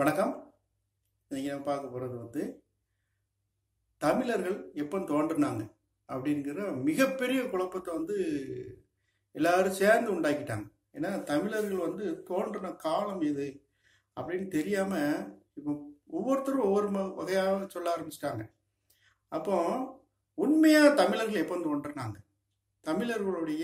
வணக்கம் இன்னைக்கு நம்ம பார்க்க போகிறது வந்து தமிழர்கள் எப்போ தோன்றுனாங்க அப்படிங்கிற மிகப்பெரிய குழப்பத்தை வந்து எல்லாரும் சேர்ந்து உண்டாக்கிட்டாங்க ஏன்னா தமிழர்கள் வந்து தோன்றின காலம் எது அப்படின்னு தெரியாமல் இப்போ ஒவ்வொருத்தரும் ஒவ்வொரு ம- வகையாக சொல்ல ஆரம்பிச்சிட்டாங்க அப்போ உண்மையாக தமிழர்கள் எப்போ தோன்றினாங்க தமிழர்களுடைய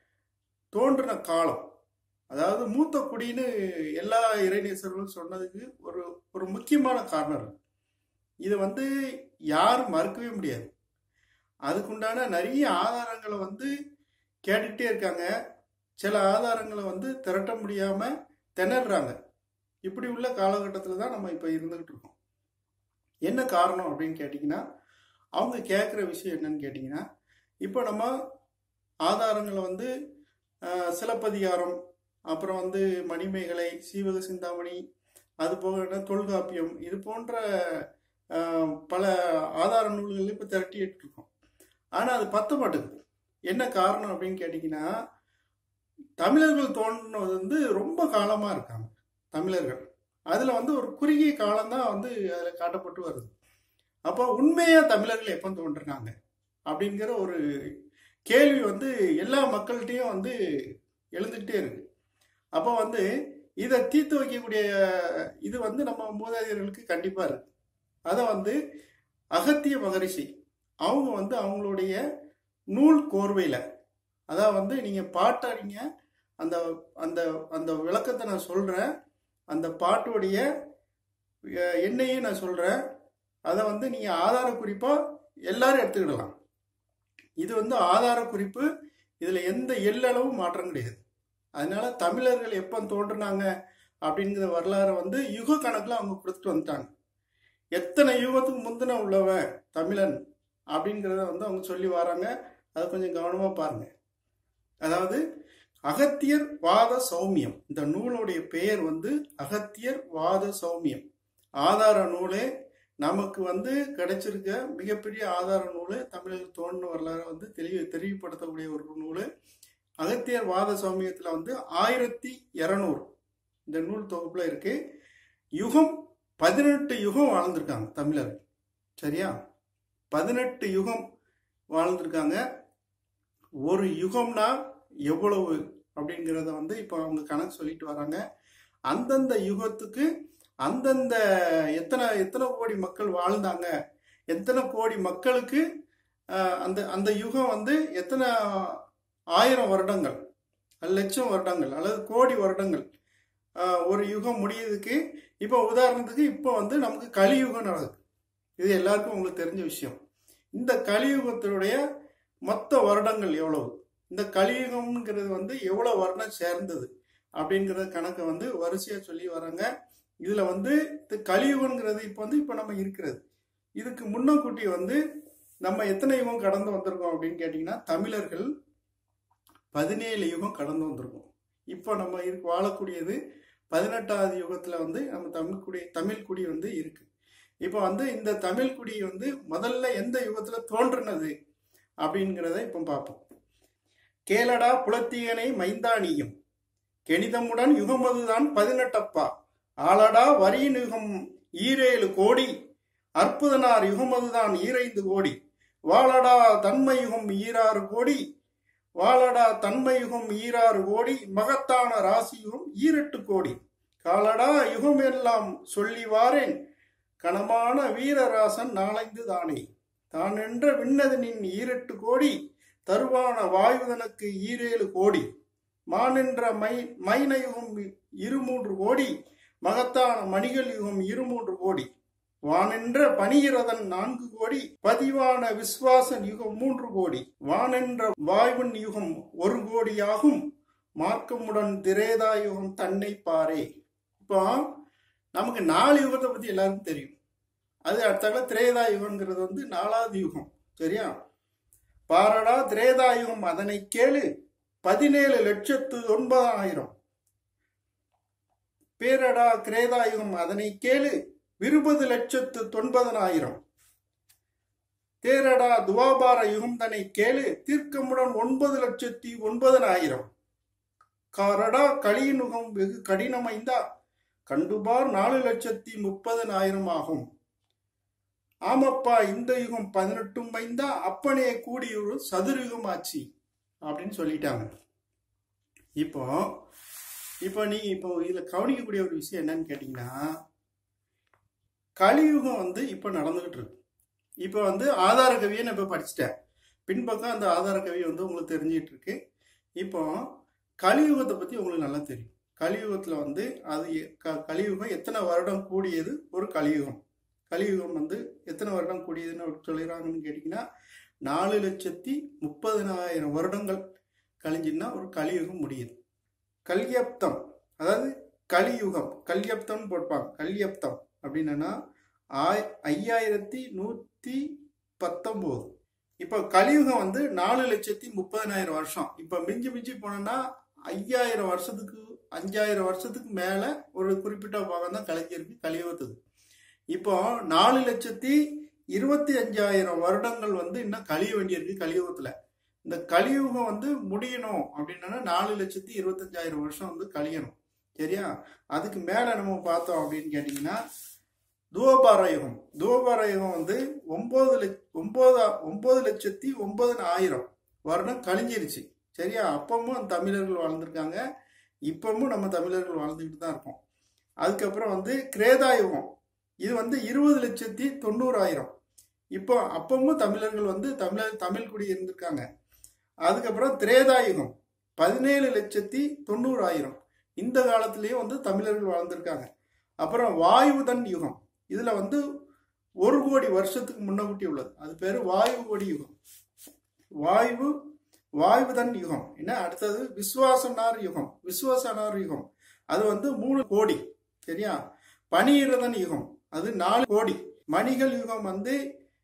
தோன்றின காலம் அதாவது மூத்த குடின்னு எல்லா இறைநேசர்களும் சொன்னதுக்கு ஒரு ஒரு முக்கியமான காரணம் இருக்கு இதை வந்து யாரும் மறுக்கவே முடியாது அதுக்குண்டான நிறைய ஆதாரங்களை வந்து கேட்டுக்கிட்டே இருக்காங்க சில ஆதாரங்களை வந்து திரட்ட முடியாம திணறாங்க இப்படி உள்ள காலகட்டத்தில் தான் நம்ம இப்போ இருந்துகிட்டு இருக்கோம் என்ன காரணம் அப்படின்னு கேட்டிங்கன்னா அவங்க கேட்குற விஷயம் என்னன்னு கேட்டிங்கன்னா இப்போ நம்ம ஆதாரங்களை வந்து ஆஹ், சிலப்பதிகாரம் அப்புறம் வந்து மணிமேகலை சீவக சிந்தாமணி அது போக என்ன தொல்காப்பியம் இது போன்ற ஆஹ், பல ஆதார நூல்கள் இப்போ திரட்டிட்டு இருக்கோம் ஆனால் அது பத்த மாட்டேங்குது என்ன காரணம் அப்படின்னு கேட்டிங்கன்னா தமிழர்கள் தோன்றினது வந்து ரொம்ப காலமாக இருக்காங்க தமிழர்கள் அதில் வந்து ஒரு குறுகிய காலம்தான் வந்து அதில் காட்டப்பட்டு வருது அப்போ உண்மையாக தமிழர்கள் எப்போ தோன்றினாங்க அப்படிங்கிற ஒரு கேள்வி வந்து எல்லா மக்கள்கிட்டையும் வந்து எழுந்துக்கிட்டே இருக்கு அப்போ வந்து இதை தீர்த்து வைக்கக்கூடிய இது வந்து நம்ம மூதாதையர்களுக்கு கண்டிப்பாக இருக்கு அதை வந்து அகத்திய மகரிஷி அவங்க வந்து அவங்களுடைய நூல் கோர்வையில் அதான் வந்து நீங்கள் பாட்டாடிங்க அந்த அந்த அந்த விளக்கத்தை நான் சொல்கிறேன் அந்த பாட்டுடைய அஹ், எண்ணையும் நான் சொல்கிறேன் அதை வந்து நீங்கள் ஆதார குறிப்பாக எல்லாரும் எடுத்துக்கிடலாம் இது வந்து ஆதார குறிப்பு இதில் எந்த எல்லளவும் மாற்றம் கிடையாது அதனால தமிழர்கள் எப்போ தோன்றுனாங்க அப்படிங்கிற வரலாறை வந்து யுக கணக்கில் அவங்க கொடுத்துட்டு வந்துட்டாங்க எத்தனை யுகத்துக்கு முந்தின உள்ளவன் தமிழன் அப்படிங்கிறத வந்து அவங்க சொல்லி வராங்க அதை கொஞ்சம் கவனமாக பாருங்க அதாவது அகத்தியர் வாத சௌமியம் இந்த நூலுடைய பெயர் வந்து அகத்தியர் வாத சௌமியம் ஆதார நூலே நமக்கு வந்து கிடைச்சிருக்க மிகப்பெரிய ஆதார நூல் தமிழர்கள் தோன்ற வரலாறு வந்து தெளிவு தெளிவுபடுத்தக்கூடிய ஒரு நூல் அகத்தியர் வாத சௌமியத்தில் வந்து ஆயிரத்தி இரநூறு இந்த நூல் தொகுப்புல இருக்கு யுகம் பதினெட்டு யுகம் வாழ்ந்திருக்காங்க தமிழர்கள் சரியா பதினெட்டு யுகம் வாழ்ந்திருக்காங்க ஒரு யுகம்னா எவ்வளவு அப்படிங்கிறத வந்து இப்போ அவங்க கணக்கு சொல்லிட்டு வராங்க அந்தந்த யுகத்துக்கு அந்தந்த எத்தனை எத்தனை கோடி மக்கள் வாழ்ந்தாங்க எத்தனை கோடி மக்களுக்கு ஆஹ், அந்த அந்த யுகம் வந்து எத்தனை ஆயிரம் வருடங்கள் லட்சம் வருடங்கள் அல்லது கோடி வருடங்கள் ஆஹ், ஒரு யுகம் முடியுதுக்கு இப்போ உதாரணத்துக்கு இப்போ வந்து நமக்கு கலியுகம் நடக்குது இது எல்லாருக்கும் உங்களுக்கு தெரிஞ்ச விஷயம் இந்த கலியுகத்தினுடைய மொத்த வருடங்கள் எவ்வளவு இந்த கலியுகம்ங்கிறது வந்து எவ்வளவு வருடம் சேர்ந்தது அப்படிங்கிற கணக்கை வந்து வரிசையா சொல்லி வராங்க இதுல வந்து இது கலியுகங்கிறது இப்போ வந்து இப்போ நம்ம இருக்கிறது இதுக்கு முன்னக்கூட்டி வந்து நம்ம எத்தனை யுகம் கடந்து வந்திருக்கோம் அப்படின்னு கேட்டிங்கன்னா தமிழர்கள் பதினேழு யுகம் கடந்து வந்திருக்கோம் இப்போ நம்ம இருக்கு வாழக்கூடியது பதினெட்டாவது யுகத்துல வந்து நம்ம தமிழ் குடி தமிழ் குடி வந்து இருக்கு இப்போ வந்து இந்த தமிழ் குடி வந்து முதல்ல எந்த யுகத்துல தோன்றுனது அப்படிங்கிறத இப்போ பார்ப்போம் கேளடா புலத்தீகனை மைந்தானியும் கெனிதமுடன் யுகமதுதான் பதினெட்டப்பா ஆளடா வரியின் யுகம் ஈரேழு கோடி அற்புதனார் யுகமதுதான் ஈரைந்து கோடி வாழடா தன்மை யுகம் ஈராறு கோடி வாழடா தன்மை யுகம் ஈராறு கோடி மகத்தான ராசி யுகம் ஈரெட்டு கோடி காலடா யுகம் எல்லாம் சொல்லி வாரேன் கனமான வீரராசன் நாளைந்து தானே தான் என்ற விண்ணதனின் ஈரெட்டு கோடி தருவான வாயுதனுக்கு ஈரேழு கோடி மானென்ற மை மைன யுகம் இருமூன்று கோடி மகத்தான மணிகள் யுகம் இருமூன்று கோடி வானென்ற பனிரதன் நான்கு கோடி பதிவான விஸ்வாசன் யுகம் மூன்று கோடி வானென்ற வாய்வன் யுகம் ஒரு கோடியாகும் மார்க்கமுடன் திரேதா யுகம் தன்னை பாரே இப்போ நமக்கு நாலு யுகத்தை பத்தி எல்லாருக்கும் தெரியும் அது அடுத்தால திரேதா யுகம்ங்கிறது வந்து நாலாவது யுகம் சரியா பாரடா திரேதா யுகம் அதனை கேளு பதினேழு லட்சத்து ஒன்பதாயிரம் பேரடா கிரேதாயுகம் அதனை கேளு இருபது லட்சத்து தொன்பதனாயிரம் தேரடா துவாபார யுகம் தனை கேளு தீர்க்கமுடன் ஒன்பது லட்சத்தி ஒன்பதனாயிரம் காரடா கலியினுகம் வெகு கடினமைந்தா கண்டுபார் நாலு லட்சத்தி முப்பதனாயிரம் ஆகும் ஆமாப்பா இந்த யுகம் பதினெட்டும் மைந்தா அப்பனே கூடியொரு சதுரயுகம் ஆச்சு அப்படின்னு சொல்லிட்டாங்க இப்போ இப்போ நீங்க இப்போ இதுல கவனிக்கக்கூடிய ஒரு விஷயம் என்னன்னு கேட்டீங்கன்னா கலியுகம் வந்து இப்போ நடந்துகிட்டு இருக்கு இப்போ வந்து ஆதார கவியை நான் இப்போ படிச்சுட்டேன் பின்பக்கம் அந்த ஆதார கவி வந்து உங்களுக்கு தெரிஞ்சிட்டு இருக்கு இப்போ கலியுகத்தை பத்தி உங்களுக்கு நல்லா தெரியும் கலியுகத்துல வந்து அது எ- க- கலியுகம் எத்தனை வருடம் கூடியது ஒரு கலியுகம் கலியுகம் வந்து எத்தனை வருடம் கூடியதுன்னு சொல்லிடுறாங்கன்னு கேட்டிங்கன்னா நாலு லட்சத்தி முப்பதினாயிரம் வருடங்கள் கழிஞ்சுன்னா ஒரு கலியுகம் முடியுது கல்யப்தம் அதாவது கலியுகம் கல்யப்தம்னு போட்பாங்க கல்யப்தம் அப்படின்னா ஆய் ஐயாயிரத்தி நூற்றி பத்தொம்போது இப்போ கலியுகம் வந்து நாலு லட்சத்தி முப்பதினாயிரம் வருஷம் இப்போ மிஞ்சி மிஞ்சி போனோம்னா ஐயாயிரம் வருஷத்துக்கு அஞ்சாயிரம் வருஷத்துக்கு மேலே ஒரு குறிப்பிட்ட பாகம் தான் கலைஞருக்கு கலியுகத்துக்கு இப்போ நாலு லட்சத்தி இருபத்தி அஞ்சாயிரம் வருடங்கள் வந்து இன்னும் கழிய வேண்டியிருக்கு கலியுகத்தில் இந்த கலியுகம் வந்து முடியணும் அப்படின்னா நாலு லட்சத்தி இருபத்தஞ்சாயிரம் வருஷம் வந்து கழியணும் சரியா அதுக்கு மேலே நம்ம பார்த்தோம் அப்படின்னு கேட்டிங்கன்னா துவபார யுகம் துவபார யுகம் வந்து ஒம்பது லட்ச ஒம்பது ஒம்பது லட்சத்தி ஒம்பதுனாயிரம் வருடம் கழிஞ்சிருச்சு சரியா அப்பவும் தமிழர்கள் வாழ்ந்திருக்காங்க இப்பவும் நம்ம தமிழர்கள் வாழ்ந்துக்கிட்டு தான் இருக்கோம் அதுக்கப்புறம் வந்து கிரேதா யுகம் இது வந்து இருபது லட்சத்தி தொண்ணூறாயிரம் இப்போ அப்பவும் தமிழர்கள் வந்து தமிழர் தமிழ் குடி இருந்திருக்காங்க அதுக்கப்புறம் திரேதா யுகம் பதினேழு லட்சத்தி தொண்ணூறாயிரம் இந்த காலத்திலேயும் வந்து தமிழர்கள் வாழ்ந்திருக்காங்க அப்புறம் வாயுதன் யுகம் இதில் வந்து ஒரு கோடி வருஷத்துக்கு முன்னகுட்டி உள்ளது அது பேர் வாயு கோடி யுகம் வாயு வாயுதன் யுகம் என்ன அடுத்தது விஸ்வாசனார் யுகம் விஸ்வாசனார் யுகம் அது வந்து மூணு கோடி சரியா பனிரதன் யுகம் அது நாலு கோடி மணிகள் யுகம் வந்து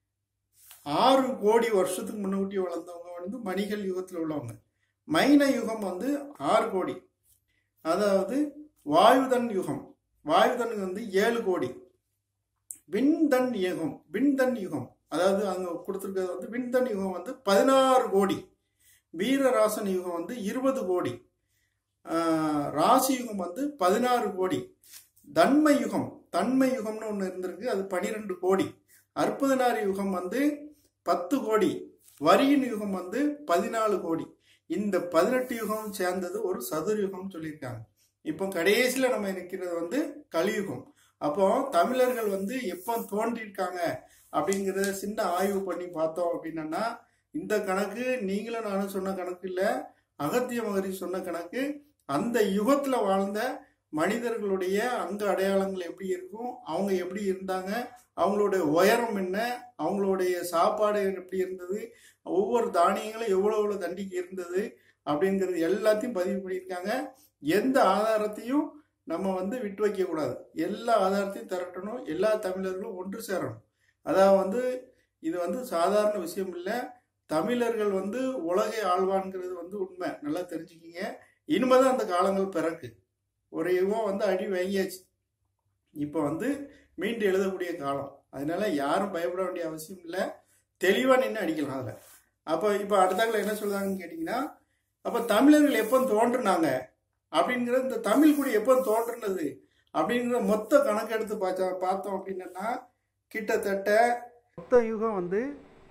ஆறு கோடி வருஷத்துக்கு முன்னூட்டி வளர்ந்தவங்க வந்து மணிகள் யுகத்தில் உள்ளவங்க மைன யுகம் வந்து ஆறு கோடி அதாவது வாயுதன் யுகம் வாயுதன் வந்து ஏழு கோடி விண்தன் யுகம் விண்தன் யுகம் அதாவது அங்கே கொடுத்துருக்கிறது வந்து விண்தன் யுகம் வந்து பதினாறு கோடி வீரராசன் யுகம் வந்து இருபது கோடி ஆஹ், ராசி யுகம் வந்து பதினாறு கோடி தன்மை யுகம் தன்மை யுகம்னு ஒன்று இருந்திருக்கு அது பனிரெண்டு கோடி அற்புதனாரி யுகம் வந்து பத்து கோடி வரியின் யுகம் வந்து பதினாலு கோடி இந்த பதினெட்டு யுகம் சேர்ந்தது ஒரு சதுர்யுகம் சொல்லியிருக்காங்க இப்போ கடைசியில் நம்ம இருக்கிறது வந்து கலியுகம் அப்போ தமிழர்கள் வந்து எப்போ தோன்றியிருக்காங்க அப்படிங்கிறத சின்ன ஆய்வு பண்ணி பார்த்தோம் அப்படின்னா இந்த கணக்கு நீங்களும் நானும் சொன்ன கணக்கு இல்லை அகத்திய மகரி சொன்ன கணக்கு அந்த யுகத்தில் வாழ்ந்த மனிதர்களுடைய அங்க அடையாளங்கள் எப்படி இருக்கும் அவங்க எப்படி இருந்தாங்க அவங்களுடைய உயரம் என்ன அவங்களுடைய சாப்பாடு எப்படி இருந்தது ஒவ்வொரு தானியங்களும் எவ்வளோ எவ்வளோ தண்டிக்கு இருந்தது அப்படிங்கிறது எல்லாத்தையும் பதிவு பண்ணியிருக்காங்க எந்த ஆதாரத்தையும் நம்ம வந்து விட்டு வைக்கக்கூடாது எல்லா ஆதாரத்தையும் திரட்டணும் எல்லா தமிழர்களும் ஒன்று சேரணும் அதாவது வந்து இது வந்து சாதாரண விஷயம் இல்லை தமிழர்கள் வந்து உலகை ஆழ்வான்ங்கிறது வந்து உண்மை நல்லா தெரிஞ்சுக்கிங்க இனிமேதான் அந்த காலங்கள் பிறக்கு ஒரு யுகம் வந்து அடி வாங்கியாச்சு இப்போ வந்து மீண்டு எழுதக்கூடிய காலம் அதனால யாரும் பயப்பட வேண்டிய அவசியம் இல்லை தெளிவாக நின்று அடிக்கலாம் அதில் அப்போ இப்போ அடுத்தாக்கில் என்ன சொல்றாங்கன்னு கேட்டிங்கன்னா அப்போ தமிழர்கள் எப்போ தோன்றுனாங்க அப்படிங்கிற இந்த தமிழ் குடி எப்போ தோன்றுனது அப்படிங்கிற மொத்த கணக்கு எடுத்து பார்த்தா பார்த்தோம் அப்படின்னா கிட்டத்தட்ட மொத்த யுகம் வந்து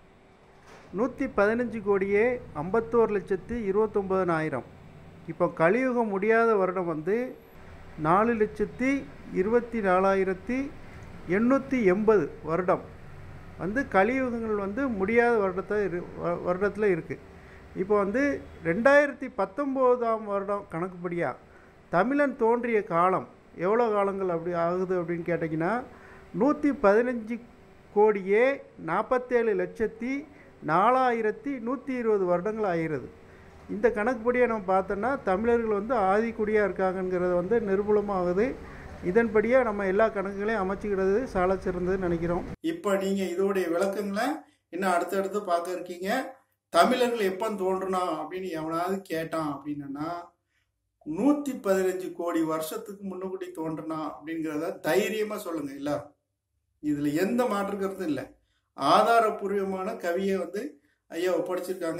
நூற்றி பதினஞ்சு கோடியே ஐம்பத்தோரு லட்சத்தி இருபத்தொம்பதனாயிரம் இப்போ கலியுகம் முடியாத வருடம் வந்து நாலு லட்சத்தி இருபத்தி நாலாயிரத்தி எண்ணூற்றி எண்பது வருடம் வந்து கலியுகங்கள் வந்து முடியாத வருடத்தை இரு வ- வருடத்தில் இருக்குது இப்போ வந்து ரெண்டாயிரத்தி பத்தொம்போதாம் வருடம் கணக்குப்படியாக தமிழன் தோன்றிய காலம் எவ்வளோ காலங்கள் அப்படி ஆகுது அப்படின்னு கேட்டிங்கன்னா நூற்றி பதினஞ்சு கோடியே நாற்பத்தேழு லட்சத்தி நாலாயிரத்தி நூற்றி இருபது வருடங்கள் ஆகிறது இந்த கணக்குப்படியே நம்ம பார்த்தோன்னா தமிழர்கள் வந்து ஆதிக்குடியாக இருக்காங்கங்கிறது வந்து நிரூபணமாகுது இதன்படியே நம்ம எல்லா கணக்குகளையும் அமைச்சிக்கிறது சால சிறந்ததுன்னு நினைக்கிறோம் இப்போ நீங்க இதோடைய விளக்கங்களை இன்னும் அடுத்தடுத்து பார்க்க இருக்கீங்க தமிழர்கள் எப்போ தோன்றுனா அப்படின்னு எவனாவது கேட்டான் அப்படின்னா நூத்தி பதினஞ்சு கோடி வருஷத்துக்கு முன்னுக்கூட்டி தோன்றுனா அப்படிங்கிறத தைரியமா சொல்லுங்க எல்லாரும் இதுல எந்த மாற்று கருத்தும் இல்லை ஆதாரபூர்வமான கவியை வந்து ஐயா ஒப்படைச்சிருக்காங்க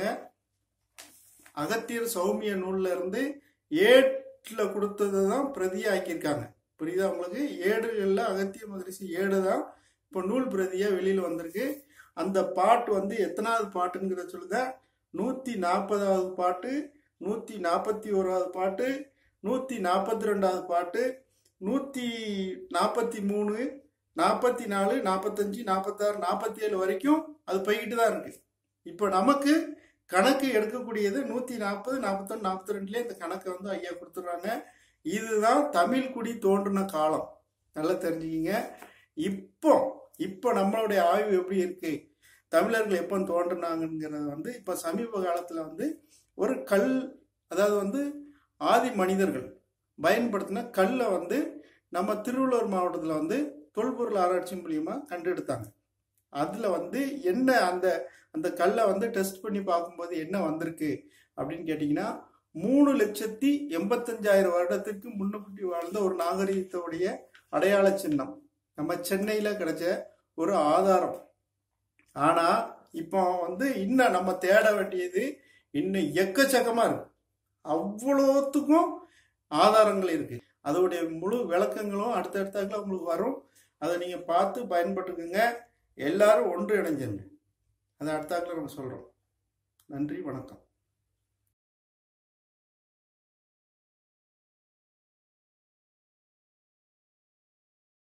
அகத்தியர் சௌமிய நூல்ல இருந்து ஏட்டில் கொடுத்தது தான் பிரதியா ஆக்கியிருக்காங்க புரியுதா உங்களுக்கு ஏடுகளில் அகத்திய மகரிஷி ஏடு தான் இப்போ நூல் பிரதியாக வெளியில் வந்திருக்கு அந்த பாட்டு வந்து எத்தனாவது பாட்டுங்கிறத சொல்லுங்க நூற்றி நாற்பதாவது பாட்டு நூற்றி நாற்பத்தி ஓராவது பாட்டு நூற்றி நாற்பத்தி ரெண்டாவது பாட்டு நூற்றி நாற்பத்தி மூணு நாற்பத்தி நாலு நாற்பத்தஞ்சு நாற்பத்தாறு நாற்பத்தி ஏழு வரைக்கும் அது போய்கிட்டு தான் இருக்கு இப்போ நமக்கு கணக்கு எடுக்கக்கூடியது நூற்றி நாற்பது நாற்பத்தொன்று நாற்பத்தி ரெண்டுலேயே இந்த கணக்கை வந்து ஐயா கொடுத்துட்றாங்க இதுதான் தமிழ் குடி தோன்றின காலம் நல்லா தெரிஞ்சுக்கிங்க இப்போ இப்போ நம்மளுடைய ஆய்வு எப்படி இருக்கு தமிழர்கள் எப்போ தோன்றினாங்கிறது வந்து இப்போ சமீப காலத்தில் வந்து ஒரு கல் அதாவது வந்து ஆதி மனிதர்கள் பயன்படுத்தின கல்லை வந்து நம்ம திருவள்ளூர் மாவட்டத்தில் வந்து தொல்பொருள் ஆராய்ச்சி மூலியமா கண்டெடுத்தாங்க அதில் வந்து என்ன அந்த அந்த கல்லை வந்து டெஸ்ட் பண்ணி பார்க்கும்போது என்ன வந்திருக்கு அப்படின்னு கேட்டிங்கன்னா மூணு லட்சத்தி எண்பத்தஞ்சாயிரம் வருடத்துக்கு முன்னுக்குட்டி வாழ்ந்த ஒரு நாகரிகத்தோடைய அடையாள சின்னம் நம்ம சென்னையில் கிடைச்ச ஒரு ஆதாரம் ஆனால் இப்போ வந்து இன்னும் நம்ம தேட வேண்டியது இன்னும் எக்கச்சக்கமாக இருக்கு அவ்வளோத்துக்கும் ஆதாரங்கள் இருக்கு அதோடைய முழு விளக்கங்களும் அடுத்தடுத்தாக்கில் உங்களுக்கு வரும் அதை நீங்கள் பார்த்து பயன்பட்டுக்குங்க எல்லாரும் ஒன்று இணைஞ்சிருங்க அதை அடுத்தாக்கில் நம்ம சொல்கிறோம் நன்றி வணக்கம்